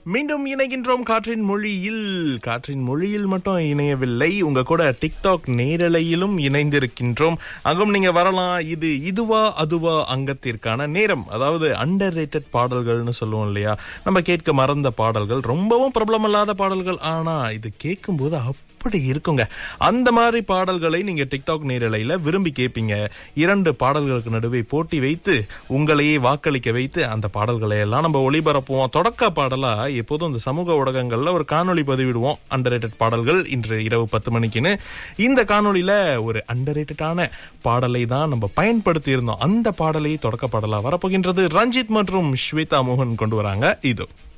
மீண்டும் இணைகின்றோம் காற்றின் மொழியில் காற்றின் மொழியில் மட்டும் இணையவில்லை உங்க கூட டிக்டாக் நேரலையிலும் இணைந்திருக்கின்றோம் அங்கும் நீங்க வரலாம் இது இதுவா அதுவா அங்கத்திற்கான நேரம் அதாவது அண்டர் ரேட்டட் பாடல்கள்னு சொல்லுவோம் இல்லையா நம்ம கேட்க மறந்த பாடல்கள் ரொம்பவும் பிரபலமில்லாத பாடல்கள் ஆனா இது கேட்கும்போது அப்படி இருக்குங்க அந்த மாதிரி பாடல்களை நீங்க டிக்டாக் நேரலையில விரும்பி கேட்பீங்க இரண்டு பாடல்களுக்கு நடுவே போட்டி வைத்து உங்களையே வாக்களிக்க வைத்து அந்த பாடல்களை எல்லாம் நம்ம ஒளிபரப்புவோம் தொடக்க பாடலா எப்போதும் இந்த சமூக ஊடகங்கள்ல ஒரு காணொளி பதிவிடுவோம் அண்டர் பாடல்கள் இன்று இரவு பத்து மணிக்குன்னு இந்த காணொளியில ஒரு அண்டர் பாடலை தான் நம்ம பயன்படுத்தி இருந்தோம் அந்த பாடலை தொடக்க பாடலா வரப்போகின்றது ரஞ்சித் மற்றும் ஸ்வேதா மோகன் கொண்டு வராங்க இதோ